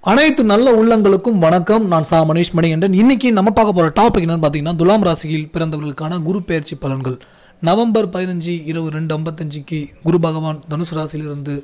அனைத்து நல்ல உள்ளங்களுக்கும் வணக்கம் நான் சா மணிஷ் மணிகண்டன் இன்னைக்கு நம்ம பார்க்க போகிற டாபிக் என்னன்னு பார்த்தீங்கன்னா துலாம் ராசியில் பிறந்தவர்களுக்கான குரு பெயர்ச்சி பலன்கள் நவம்பர் பதினஞ்சு இரவு ரெண்டு ஐம்பத்தஞ்சுக்கு குரு பகவான் தனுசு ராசியிலிருந்து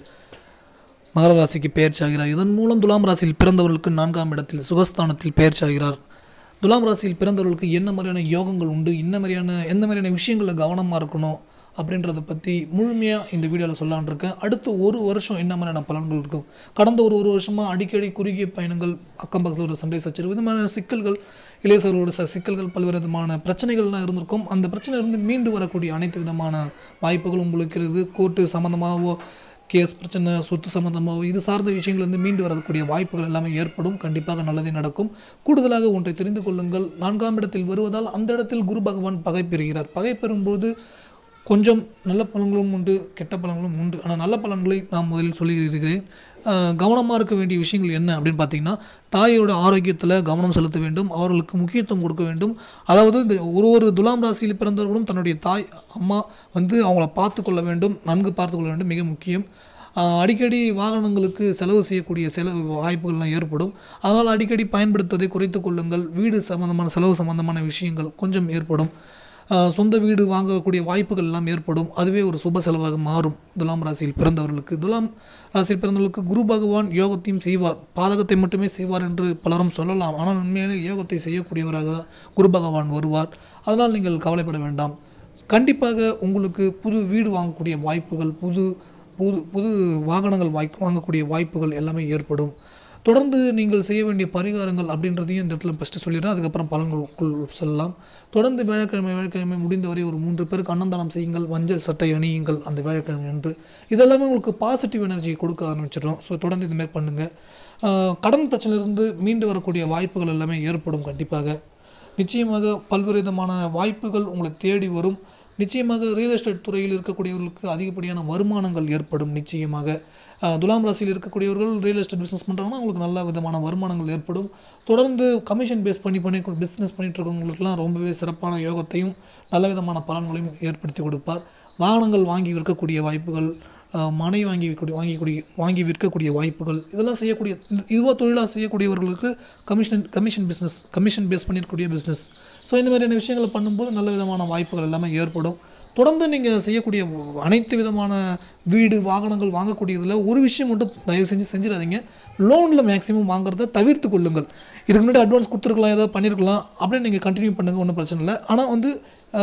மகர ராசிக்கு பெயர்ச்சி ஆகிறார் இதன் மூலம் துலாம் ராசியில் பிறந்தவர்களுக்கு நான்காம் இடத்தில் சுகஸ்தானத்தில் பெயர்ச்சி ஆகிறார் துலாம் ராசியில் பிறந்தவர்களுக்கு என்ன மாதிரியான யோகங்கள் உண்டு என்ன மாதிரியான எந்த மாதிரியான விஷயங்களில் கவனமாக இருக்கணும் அப்படின்றத பற்றி முழுமையாக இந்த வீடியோவில் சொல்லலாம்னு இருக்கேன் அடுத்து ஒரு வருஷம் என்ன மாதிரியான பலன்கள் இருக்கும் கடந்த ஒரு ஒரு வருஷமாக அடிக்கடி குறுகிய பயணங்கள் அக்கம் பக்கத்தில் ஒரு சண்டை சச்சரவு இது மாதிரியான சிக்கல்கள் இளையசர்களோட ச சிக்கல்கள் பல்வேறு விதமான பிரச்சனைகள்லாம் இருந்திருக்கும் அந்த பிரச்சனையிலிருந்து மீண்டு வரக்கூடிய அனைத்து விதமான வாய்ப்புகளும் உங்களுக்கு இருக்குது கோர்ட்டு சம்மந்தமாகவோ கேஸ் பிரச்சனை சொத்து சம்மந்தமாகவோ இது சார்ந்த விஷயங்கள் வந்து மீண்டு வரக்கூடிய வாய்ப்புகள் எல்லாமே ஏற்படும் கண்டிப்பாக நல்லதே நடக்கும் கூடுதலாக ஒன்றை தெரிந்து கொள்ளுங்கள் நான்காம் இடத்தில் வருவதால் அந்த இடத்தில் குரு பகவான் பகை பெறுகிறார் பகை பெறும்போது கொஞ்சம் நல்ல பலன்களும் உண்டு கெட்ட பலன்களும் உண்டு ஆனால் நல்ல பலன்களை நான் முதலில் சொல்லியிருக்கிறேன் கவனமாக இருக்க வேண்டிய விஷயங்கள் என்ன அப்படின்னு பார்த்தீங்கன்னா தாயோட ஆரோக்கியத்தில் கவனம் செலுத்த வேண்டும் அவர்களுக்கு முக்கியத்துவம் கொடுக்க வேண்டும் அதாவது இந்த ஒரு ஒரு துலாம் ராசியில் பிறந்தவர்களும் தன்னுடைய தாய் அம்மா வந்து அவங்கள பார்த்து கொள்ள வேண்டும் நன்கு பார்த்து கொள்ள வேண்டும் மிக முக்கியம் ஆஹ் அடிக்கடி வாகனங்களுக்கு செலவு செய்யக்கூடிய செலவு வாய்ப்புகள்லாம் ஏற்படும் அதனால் அடிக்கடி பயன்படுத்துவதை குறைத்து கொள்ளுங்கள் வீடு சம்பந்தமான செலவு சம்பந்தமான விஷயங்கள் கொஞ்சம் ஏற்படும் ஆஹ் சொந்த வீடு வாங்கக்கூடிய வாய்ப்புகள் எல்லாம் ஏற்படும் அதுவே ஒரு சுப செலவாக மாறும் துலாம் ராசியில் பிறந்தவர்களுக்கு துலாம் ராசியில் பிறந்தவர்களுக்கு குரு பகவான் யோகத்தையும் செய்வார் பாதகத்தை மட்டுமே செய்வார் என்று பலரும் சொல்லலாம் ஆனால் உண்மையிலே யோகத்தை செய்யக்கூடியவராக குரு பகவான் வருவார் அதனால் நீங்கள் கவலைப்பட வேண்டாம் கண்டிப்பாக உங்களுக்கு புது வீடு வாங்கக்கூடிய வாய்ப்புகள் புது புது புது வாகனங்கள் வாய் வாங்கக்கூடிய வாய்ப்புகள் எல்லாமே ஏற்படும் தொடர்ந்து நீங்கள் செய்ய வேண்டிய பரிகாரங்கள் அப்படின்றதையும் இந்த இடத்துல ஃபஸ்ட்டு சொல்லிடுறேன் அதுக்கப்புறம் பலன்களுக்குள் செல்லலாம் தொடர்ந்து வியாழக்கிழமை வியாழக்கிழமை முடிந்தவரை ஒரு மூன்று பேருக்கு அன்னதானம் செய்யுங்கள் மஞ்சள் சட்டை அணியுங்கள் அந்த வியாழக்கிழமை என்று இதெல்லாமே உங்களுக்கு பாசிட்டிவ் எனர்ஜி கொடுக்க ஆரம்பிச்சிடும் ஸோ தொடர்ந்து இந்த மாதிரி பண்ணுங்கள் ஆஹ் கடன் பிரச்சனையிலிருந்து மீண்டு வரக்கூடிய வாய்ப்புகள் எல்லாமே ஏற்படும் கண்டிப்பாக நிச்சயமாக பல்வேறு விதமான வாய்ப்புகள் உங்களை தேடி வரும் நிச்சயமாக ரியல் எஸ்டேட் துறையில் இருக்கக்கூடியவர்களுக்கு அதிகப்படியான வருமானங்கள் ஏற்படும் நிச்சயமாக அஹ், துலாம் ராசியில் இருக்கக்கூடியவர்கள் ரியல் எஸ்டேட் பிஸ்னஸ் பண்ணுறாங்கன்னா அவங்களுக்கு நல்ல விதமான வருமானங்கள் ஏற்படும் தொடர்ந்து கமிஷன் பேஸ் பண்ணி பண்ணி பிஸ்னஸ் பண்ணிட்டு இருக்கவங்களுக்குலாம் ரொம்பவே சிறப்பான யோகத்தையும் நல்ல விதமான பலன்களையும் ஏற்படுத்தி கொடுப்பார் வாகனங்கள் வாங்கி விற்கக்கூடிய வாய்ப்புகள் அஹ், மனை வாங்கி விற்கக்கூடிய வாங்கிக்கூடிய வாங்கி விற்கக்கூடிய வாய்ப்புகள் இதெல்லாம் செய்யக்கூடிய இது- இதுவா தொழிலாக செய்யக்கூடியவர்களுக்கு commission commission business commission base பண்ணியிருக்கக்கூடிய பிஸ்னஸ் ஸோ இந்த மாதிரியான விஷயங்களை பண்ணும்போது நல்ல விதமான வாய்ப்புகள் எல்லாமே ஏற்படும் தொடர்ந்து நீங்கள் செய்யக்கூடிய அனைத்து விதமான வீடு வாகனங்கள் வாங்கக்கூடியதில் ஒரு விஷயம் மட்டும் தயவு செஞ்சு செஞ்சிடாதீங்க லோனில் மேக்ஸிமம் வாங்குறத தவிர்த்து கொள்ளுங்கள் இதுக்கு முன்னாடி அட்வான்ஸ் கொடுத்துருக்கலாம் ஏதாவது பண்ணியிருக்கலாம் அப்படின்னு நீங்கள் கண்டினியூ பண்ணுங்கள் ஒன்றும் பிரச்சனை இல்லை ஆனால் வந்து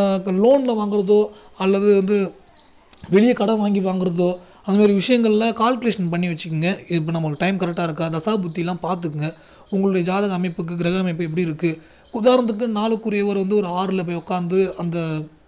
லோனில் வாங்குறதோ அல்லது வந்து வெளியே கடன் வாங்கி வாங்குறதோ அந்த மாதிரி விஷயங்களில் கால்குலேஷன் பண்ணி வச்சுக்கோங்க இப்போ நமக்கு டைம் கரெக்டாக இருக்கா தசா புத்திலாம் பார்த்துக்குங்க உங்களுடைய ஜாதக அமைப்புக்கு கிரக அமைப்பு எப்படி இருக்குது உதாரணத்துக்கு நாளுக்குரியவர் வந்து ஒரு ஆறில் போய் உட்காந்து அந்த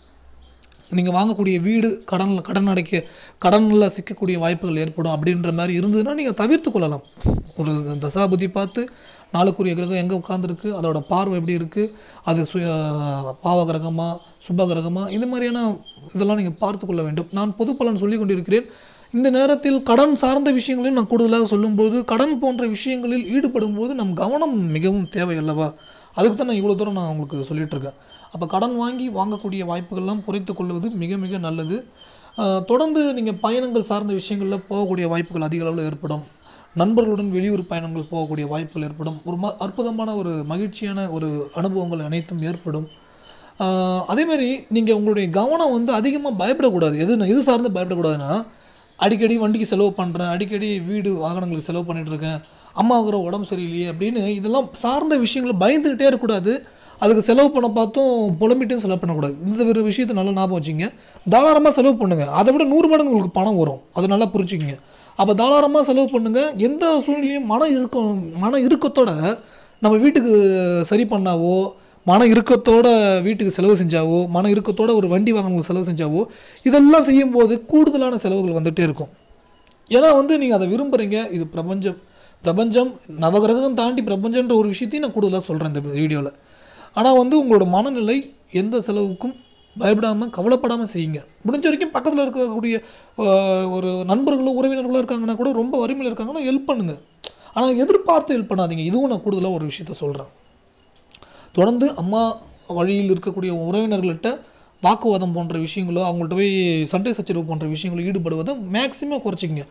நீங்கள் வாங்கக்கூடிய வீடு கடன் கடன் அடைக்க கடனில் சிக்கக்கூடிய வாய்ப்புகள் ஏற்படும் அப்படின்ற மாதிரி இருந்ததுன்னா நீங்கள் தவிர்த்து கொள்ளலாம் ஒரு தசாபுதி பார்த்து நாளுக்குரிய கிரகம் எங்கே உட்காந்துருக்கு அதோட பார்வை எப்படி இருக்குது அது சுய பாவ கிரகமா சுப கிரகமா இது மாதிரியான இதெல்லாம் நீங்கள் பார்த்து கொள்ள வேண்டும் நான் பொது பலன் சொல்லி கொண்டிருக்கிறேன் இந்த நேரத்தில் கடன் சார்ந்த விஷயங்களையும் நான் கூடுதலாக சொல்லும்போது கடன் போன்ற விஷயங்களில் ஈடுபடும் போது நம் கவனம் மிகவும் தேவை அல்லவா அதுக்கு தான் நான் இவ்வளோ தூரம் நான் உங்களுக்கு சொல்லிட்டு இருக்கேன் அப்போ கடன் வாங்கி வாங்கக்கூடிய வாய்ப்புகள்லாம் குறைத்து கொள்வது மிக மிக நல்லது ஆஹ் தொடர்ந்து நீங்கள் பயணங்கள் சார்ந்த விஷயங்களில் போகக்கூடிய வாய்ப்புகள் அதிக அளவில் ஏற்படும் நண்பர்களுடன் வெளியூர் பயணங்கள் போகக்கூடிய வாய்ப்புகள் ஏற்படும் ஒரு ம அற்புதமான ஒரு மகிழ்ச்சியான ஒரு அனுபவங்கள் அனைத்தும் ஏற்படும் ஆஹ் அதே மாதிரி நீங்கள் உங்களுடைய கவனம் வந்து அதிகமாக பயப்படக்கூடாது எது எது சார்ந்து பயப்படக்கூடாதுன்னா அடிக்கடி வண்டிக்கு செலவு பண்ணுறேன் அடிக்கடி வீடு வாகனங்களுக்கு செலவு பண்ணிட்டு இருக்கேன் அம்மாவுக்குற உடம்பு சரியில்லையே அப்படின்னு இதெல்லாம் சார்ந்த விஷயங்களை பயந்துக்கிட்டே இருக்கக்கூடாது அதுக்கு செலவு பண்ண பார்த்தும் புலம்பிட்டும் செலவு பண்ணக்கூடாது இந்த ஒரு விஷயத்தை நல்லா ஞாபகம் வச்சுங்க தாராளமாக செலவு பண்ணுங்கள் அதை விட நூறு மடங்கு உங்களுக்கு பணம் வரும் அதை நல்லா புரிஞ்சுக்கிங்க அப்போ தாராளமாக செலவு பண்ணுங்கள் எந்த சூழ்நிலையும் மன இறுக்கம் மன இறுக்கத்தோட நம்ம வீட்டுக்கு சரி பண்ணாவோ மன இறுக்கத்தோட வீட்டுக்கு செலவு செஞ்சாவோ மன இறுக்கத்தோட ஒரு வண்டி வாகனங்களுக்கு செலவு செஞ்சாவோ இதெல்லாம் செய்யும்போது கூடுதலான செலவுகள் வந்துகிட்டே இருக்கும் ஏன்னா வந்து நீங்கள் அதை விரும்புகிறீங்க இது பிரபஞ்சம் பிரபஞ்சம் நவகிரகம் தாண்டி பிரபஞ்சன்ற ஒரு விஷயத்தையும் நான் கூடுதலாக சொல்கிறேன் இந்த வீடியோவில் ஆனால் வந்து உங்களோட மனநிலை எந்த செலவுக்கும் பயப்படாமல் கவலைப்படாமல் செய்யுங்க முடிஞ்ச வரைக்கும் பக்கத்தில் இருக்கக்கூடிய ஆஹ், ஒரு நண்பர்களோ உறவினர்களோ இருக்காங்கன்னா கூட ரொம்ப வறுமையில் இருக்காங்கன்னா ஹெல்ப் பண்ணுங்கள் ஆனால் எதிர்பார்த்து ஹெல்ப் பண்ணாதீங்க இதுவும் நான் கூடுதலாக ஒரு விஷயத்த சொல்கிறேன் தொடர்ந்து அம்மா வழியில் இருக்கக்கூடிய உறவினர்கள்ட்ட வாக்குவாதம் போன்ற விஷயங்களோ அவங்கள்ட்ட போய் சண்டை சச்சரவு போன்ற விஷயங்களோ ஈடுபடுவதை மேக்ஸிமம் குறைச்சிக்கங்க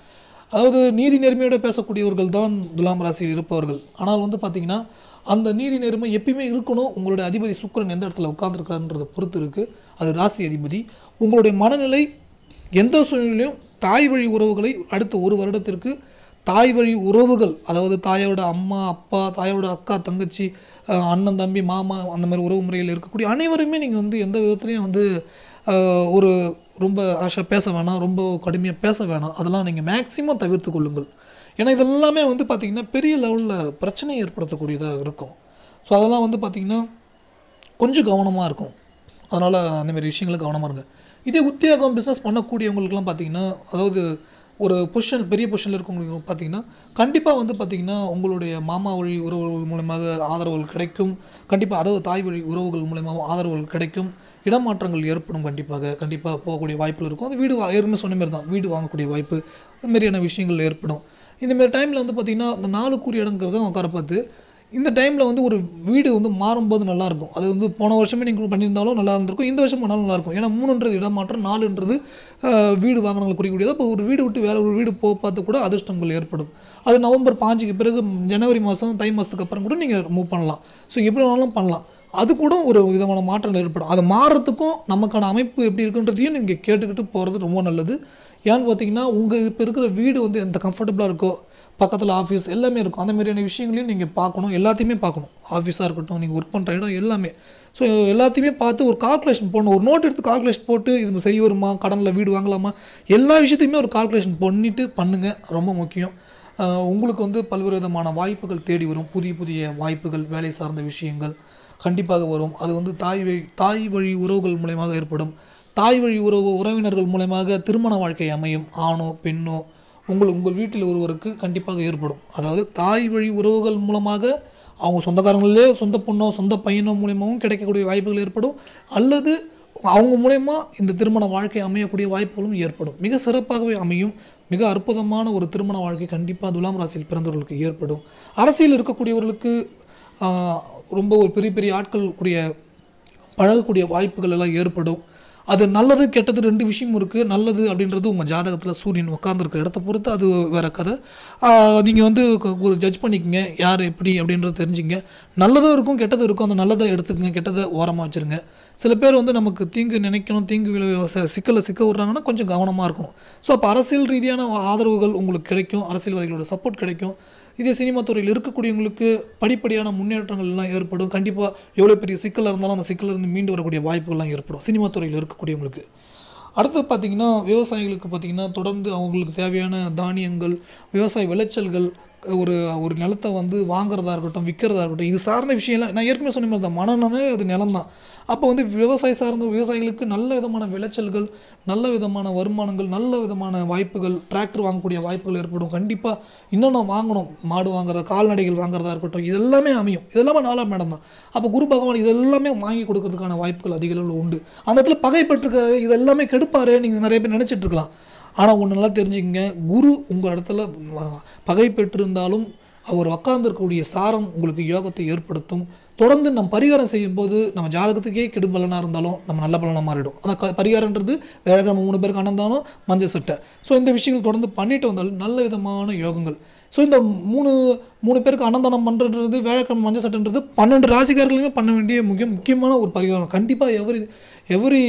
அதாவது நீதி நேர்மையோட பேசக்கூடியவர்கள் தான் துலாம் ராசியில் இருப்பவர்கள் ஆனால் வந்து பார்த்தீங்கன்னா அந்த நீதி நேர்மை எப்பயுமே இருக்கணும் உங்களுடைய அதிபதி சுக்கிரன் எந்த இடத்துல உட்காந்துருக்காருன்றதை பொறுத்து இருக்குது அது ராசி அதிபதி உங்களுடைய மனநிலை எந்த சூழ்நிலையும் தாய் வழி உறவுகளை அடுத்த ஒரு வருடத்திற்கு தாய் வழி உறவுகள் அதாவது தாயோட அம்மா அப்பா தாயோட அக்கா தங்கச்சி அஹ் அண்ணன் தம்பி மாமா அந்த மாதிரி உறவு முறையில் இருக்கக்கூடிய அனைவருமே நீங்கள் வந்து எந்த விதத்துலையும் வந்து அஹ், ஒரு ரொம்ப ஆஷா பேச வேணாம் ரொம்ப கடுமையாக பேச வேணாம் அதெல்லாம் நீங்கள் மேக்ஸிமம் தவிர்த்து கொள்ளுங்கள் ஏன்னா இதெல்லாமே வந்து பார்த்திங்கன்னா பெரிய லெவலில் பிரச்சனை ஏற்படுத்தக்கூடியதாக இருக்கும் ஸோ அதெல்லாம் வந்து பார்த்திங்கன்னா கொஞ்சம் கவனமாக இருக்கும் அதனால் அந்த மாதிரி விஷயங்களை கவனமாக இருங்க இதே உத்தியோகம் பிஸ்னஸ் பண்ணக்கூடியவங்களுக்குலாம் பார்த்தீங்கன்னா அதாவது ஒரு பொசிஷன் பெரிய பொசிஷனில் இருக்கவங்களுக்கு பார்த்தீங்கன்னா கண்டிப்பாக வந்து பார்த்தீங்கன்னா உங்களுடைய மாமா வழி உறவுகள் மூலமாக ஆதரவுகள் கிடைக்கும் கண்டிப்பாக அதாவது தாய் வழி உறவுகள் மூலமாக ஆதரவுகள் கிடைக்கும் இடமாற்றங்கள் ஏற்படும் கண்டிப்பாக கண்டிப்பாக போகக்கூடிய வாய்ப்புகள் இருக்கும் அந்த வீடு வா- ஏற்கனவே சொன்ன மாதிரி தான் வீடு வாங்கக்கூடிய வாய்ப்பு இந்த மாதிரியான விஷயங்கள் ஏற்படும் இந்த மாதிரி டைமில் வந்து பார்த்திங்கன்னா இந்த நாலுக்குரிய இடங்கிறத உட்கார பார்த்து இந்த டைமில் வந்து ஒரு வீடு வந்து மாறும்போது நல்லாயிருக்கும் அது வந்து போன வருஷமே நீங்கள் பண்ணியிருந்தாலும் நல்லா இருந்திருக்கும் இந்த வருஷம் பண்ணாலும் நல்லாயிருக்கும் ஏன்னா மூணுன்றது இடமாற்றம் நாலுன்றது ஆஹ், வீடு வாங்கினவங்களை குறிக்கக்கூடியது அப்போ ஒரு வீடு விட்டு வேற ஒரு வீடு போக பார்த்து கூட அதிர்ஷ்டங்கள் ஏற்படும் அது நவம்பர் பாஞ்சுக்கு பிறகு ஜனவரி மாதம் தை மாதத்துக்கு அப்புறம் கூட நீங்கள் மூவ் பண்ணலாம் ஸோ எப்படி வேணாலும் பண்ணலாம் அது கூட ஒரு விதமான மாற்றங்கள் ஏற்படும் அது மாறுறதுக்கும் நமக்கான அமைப்பு எப்படி இருக்குன்றதையும் நீங்கள் கேட்டுக்கிட்டு போகிறது ரொம்ப நல்லது ஏன்னு பார்த்தீங்கன்னா உங்கள் இப்போ இருக்கிற வீடு வந்து எந்த கம்ஃபர்டபுளாக இருக்கோ பக்கத்தில் ஆஃபீஸ் எல்லாமே இருக்கும் அந்த மாதிரியான விஷயங்களையும் நீங்கள் பார்க்கணும் எல்லாத்தையுமே பார்க்கணும் ஆஃபீஸாக இருக்கட்டும் நீங்கள் ஒர்க் பண்ணுற இடம் எல்லாமே ஸோ எல்லாத்தையுமே பார்த்து ஒரு கால்குலேஷன் போடணும் ஒரு நோட் எடுத்து கால்குலேஷன் போட்டு இது சரி வருமா கடனில் வீடு வாங்கலாமா எல்லா விஷயத்தையுமே ஒரு கால்குலேஷன் பண்ணிட்டு பண்ணுங்கள் ரொம்ப முக்கியம் ஆஹ் உங்களுக்கு வந்து பல்வேறு விதமான வாய்ப்புகள் தேடி வரும் புதிய புதிய வாய்ப்புகள் வேலை சார்ந்த விஷயங்கள் கண்டிப்பாக வரும் அது வந்து தாய் வழி தாய் வழி உறவுகள் மூலயமாக ஏற்படும் தாய் வழி உறவு உறவினர்கள் மூலயமாக திருமண வாழ்க்கை அமையும் ஆணோ பெண்ணோ உங்கள் உங்கள் வீட்டில் ஒருவருக்கு கண்டிப்பாக ஏற்படும் அதாவது தாய் வழி உறவுகள் மூலமாக அவங்க சொந்தக்காரங்களே சொந்த பொண்ணோ சொந்த பையனோ மூலியமாகவும் கிடைக்கக்கூடிய வாய்ப்புகள் ஏற்படும் அல்லது அவங்க மூலயமா இந்த திருமண வாழ்க்கை அமையக்கூடிய வாய்ப்புகளும் ஏற்படும் மிக சிறப்பாகவே அமையும் மிக அற்புதமான ஒரு திருமண வாழ்க்கை கண்டிப்பாக துலாம் ராசியில் பிறந்தவர்களுக்கு ஏற்படும் அரசியல் இருக்கக்கூடியவர்களுக்கு ஆஹ், ரொம்ப ஒரு பெரிய பெரிய ஆட்கள் கூடிய பழகக்கூடிய வாய்ப்புகள் எல்லாம் ஏற்படும் அது நல்லது கெட்டது ரெண்டு விஷயம் இருக்குது நல்லது அப்படின்றது உங்கள் ஜாதகத்தில் சூரியன் உட்காந்துருக்க இடத்த பொறுத்து அது வேற கதை நீங்கள் வந்து க- ஒரு ஜட்ஜ் பண்ணிக்கங்க யார் எப்படி அப்படின்றத தெரிஞ்சுங்க நல்லதும் இருக்கும் கெட்டதும் இருக்கும் அந்த நல்லதை எடுத்துக்கங்க கெட்டதை ஓரமாக வச்சுருங்க சில பேர் வந்து நமக்கு தீங்கு நினைக்கணும் தீங்கு விளைவு ச- சிக்கலை சிக்க விட்றாங்கன்னா கொஞ்சம் கவனமாக இருக்கணும் ஸோ அப்போ அரசியல் ரீதியான ஆதரவுகள் உங்களுக்கு கிடைக்கும் அரசியல்வாதிகளோட சப்போர்ட் கிடைக்கும் இதே சினிமா துறையில் இருக்கக்கூடியவங்களுக்கு படிப்படியான முன்னேற்றங்கள் எல்லாம் ஏற்படும் கண்டிப்பாக எவ்வளோ பெரிய சிக்கல் இருந்தாலும் அந்த சிக்கல்ல இருந்து மீண்டு வரக்கூடிய வாய்ப்புகள்லாம் ஏற்படும் சினிமா துறையில் இருக்கக்கூடியவங்களுக்கு அடுத்து பார்த்தீங்கன்னா விவசாயிகளுக்கு பார்த்தீங்கன்னா தொடர்ந்து அவங்களுக்கு தேவையான தானியங்கள் விவசாய விளைச்சல்கள் ஒரு ஒரு நிலத்தை வந்து வாங்குறதா இருக்கட்டும் விற்கிறதா இருக்கட்டும் இது சார்ந்த விஷயம்லாம் நான் ஏற்கனவே சொன்ன மாதிரி தான் மனநனே அது நிலம் தான் அப்போ வந்து விவசாய சார்ந்த விவசாயிகளுக்கு நல்ல விதமான விளைச்சல்கள் நல்ல விதமான வருமானங்கள் நல்ல விதமான வாய்ப்புகள் டிராக்டர் வாங்கக்கூடிய வாய்ப்புகள் ஏற்படும் கண்டிப்பாக இன்னும் வாங்கணும் மாடு வாங்குறது கால்நடைகள் வாங்குறதா இருக்கட்டும் இது எல்லாமே அமையும் இதெல்லாமே நாலாம் மேடம் தான் அப்போ குரு பகவான் இது எல்லாமே வாங்கி கொடுக்கறதுக்கான வாய்ப்புகள் அதிக அளவில் உண்டு அந்த இடத்துல பகை பெற்றிருக்காரு இது எல்லாமே கெடுப்பாரு நீங்கள் நிறைய பேர் நினைச்சிட்டு இருக்கலாம் ஆனால் ஒன்று நல்லா தெரிஞ்சுக்கங்க குரு உங்கள் இடத்துல வ- பகை பெற்றிருந்தாலும் அவர் உட்கார்ந்திருக்கக்கூடிய சாரம் உங்களுக்கு யோகத்தை ஏற்படுத்தும் தொடர்ந்து நம்ம பரிகாரம் செய்யும்போது நம்ம ஜாதகத்துக்கே கெடு பலனாக இருந்தாலும் நம்ம நல்ல பலனாக மாறிடும் அந்த க பரிகாரன்றது வேலைக்கிழமை மூணு பேருக்கு அனந்தாலும் மஞ்சள் சட்டை ஸோ இந்த விஷயங்கள் தொடர்ந்து பண்ணிட்டு வந்தாலும் நல்ல விதமான யோகங்கள் ஸோ இந்த மூணு மூணு பேருக்கு அன்னதானம் பண்ணுறது வேலைக்கிழமை மஞ்சள் சட்டைன்றது பன்னெண்டு ராசிக்காரர்களுமே பண்ண வேண்டிய மிக முக்கியமான ஒரு பரிகாரம் கண்டிப்பாக எவரி எவரி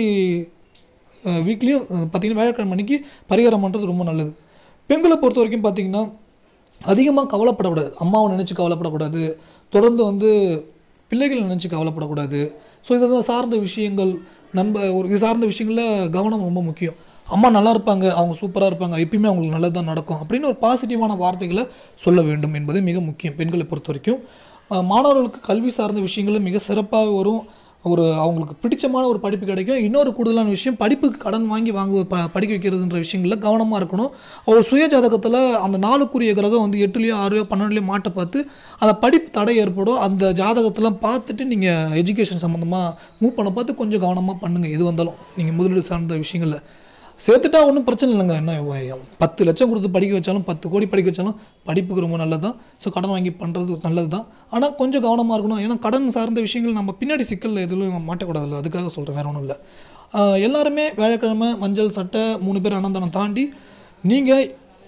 வீக்லேயும் பார்த்தீங்கன்னா வேலைக்கிழமை அன்னைக்கு பரிகாரம் பண்ணுறது ரொம்ப நல்லது பெண்களை பொறுத்த வரைக்கும் பார்த்தீங்கன்னா அதிகமாக கவலைப்படக்கூடாது அம்மாவை நினச்சி கவலைப்படக்கூடாது தொடர்ந்து வந்து பிள்ளைகளை நினச்சி கவலைப்படக்கூடாது ஸோ இதெல்லாம் சார்ந்த விஷயங்கள் நண்ப ஒரு இது சார்ந்த விஷயங்களில் கவனம் ரொம்ப முக்கியம் அம்மா நல்லா இருப்பாங்க அவங்க சூப்பராக இருப்பாங்க எப்பயுமே அவங்களுக்கு நல்லது தான் நடக்கும் அப்படின்னு ஒரு பாசிட்டிவான வார்த்தைகளை சொல்ல வேண்டும் என்பது மிக முக்கியம் பெண்களை பொறுத்த வரைக்கும் அஹ் மாணவர்களுக்கு கல்வி சார்ந்த விஷயங்களும் மிக சிறப்பாக வரும் ஒரு அவங்களுக்கு பிடிச்சமான ஒரு படிப்பு கிடைக்கும் இன்னொரு கூடுதலான விஷயம் படிப்புக்கு கடன் வாங்கி வாங்க ப படிக்க வைக்கிறதுன்ற விஷயங்களில் கவனமாக இருக்கணும் ஒரு சுய ஜாதகத்தில் அந்த நாளுக்குரிய கிரகம் வந்து எட்டுலேயோ ஆறுலையோ பன்னெண்டுலையோ மாட்ட பார்த்து அந்த படிப்பு தடை ஏற்படும் அந்த ஜாதகத்தெல்லாம் பார்த்துட்டு நீங்கள் எஜுகேஷன் சம்மந்தமாக மூவ் பண்ண பார்த்து கொஞ்சம் கவனமாக பண்ணுங்கள் எது வந்தாலும் நீங்கள் முதலீடு சார்ந்த விஷயங்களில் சேர்த்துட்டா ஒன்றும் பிரச்சனை இல்லைங்க என்ன வ- பத்து லட்சம் கொடுத்து படிக்க வச்சாலும் பத்து கோடி படிக்க வச்சாலும் படிப்புக்கு ரொம்ப நல்லது தான் ஸோ கடன் வாங்கி பண்ணுறது நல்லது தான் ஆனால் கொஞ்சம் கவனமாக இருக்கணும் ஏன்னா கடன் சார்ந்த விஷயங்கள் நம்ம பின்னாடி சிக்கலில் எதுவும் மாட்டக்கூடாதுல்ல அதுக்காக சொல்கிறேன் வேற ஒன்றும் இல்லை ஆஹ் எல்லாருமே வேலைக்கிழமை மஞ்சள் சட்டை மூணு பேர் அனந்தனம் தாண்டி நீங்கள்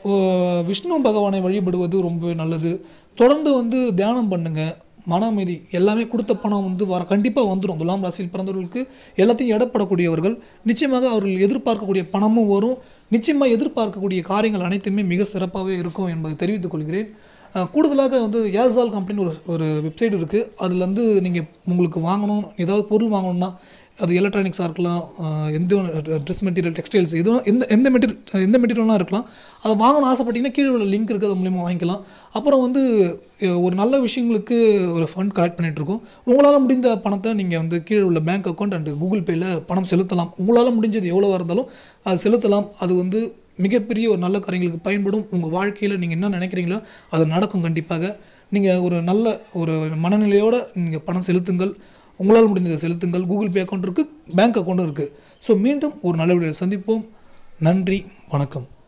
ஓ, விஷ்ணு பகவானை வழிபடுவது ரொம்ப நல்லது தொடர்ந்து வந்து தியானம் பண்ணுங்க மன அமைதி எல்லாமே கொடுத்த பணம் வந்து வர கண்டிப்பாக வந்துடும் துலாம் ராசியில் பிறந்தவர்களுக்கு எல்லாத்தையும் எடப்படக்கூடியவர்கள் நிச்சயமாக அவர்கள் எதிர்பார்க்கக்கூடிய பணமும் வரும் நிச்சயமாக எதிர்பார்க்கக்கூடிய காரியங்கள் அனைத்துமே மிக சிறப்பாகவே இருக்கும் என்பதை தெரிவித்துக் கொள்கிறேன் அஹ், கூடுதலாக வந்து ஏர்சால் கம்பெனி ஒரு ஒரு வெப்சைட் இருக்குது அதில் வந்து நீங்கள் உங்களுக்கு வாங்கணும் ஏதாவது பொருள் வாங்கணும்னா அது எலக்ட்ரானிக்ஸாக இருக்கலாம் அஹ், எந்த ட்ரெஸ் மெட்டீரியல் டெக்ஸ்டைல்ஸ் எதுவும் எந்த எந்த மெட்டீரியல் எந்த மெட்டீரியல்லாம் இருக்கலாம் அதை வாங்கணும்னு ஆசைப்பட்டீங்கன்னா கீழே உள்ள லிங்க் இருக்குது அது மூலியமாக வாங்கிக்கலாம் அப்புறம் வந்து அஹ், ஒரு நல்ல விஷயங்களுக்கு ஒரு ஃபண்ட் கலெக்ட் பண்ணிகிட்ருக்கோம் உங்களால் முடிந்த பணத்தை நீங்கள் வந்து கீழே உள்ள பேங்க் அக்கௌண்ட் அண்ட் கூகுள் பேயில் பணம் செலுத்தலாம் உங்களால் முடிஞ்சது எவ்வளோவா இருந்தாலும் அது செலுத்தலாம் அது வந்து மிகப்பெரிய ஒரு நல்ல காரியங்களுக்கு பயன்படும் உங்கள் வாழ்க்கையில் நீங்கள் என்ன நினைக்கிறீங்களோ அது நடக்கும் கண்டிப்பாக நீங்கள் ஒரு நல்ல ஒரு மனநிலையோடு நீங்கள் பணம் செலுத்துங்கள் உங்களால் முடிந்ததை செலுத்துங்கள் கூகுள் பே அக்கௌண்ட் இருக்குது பேங்க் அக்கௌண்ட்டும் இருக்குது ஸோ மீண்டும் ஒரு நல்ல வீடியோவில் சந்திப்போம் நன்றி வணக்கம்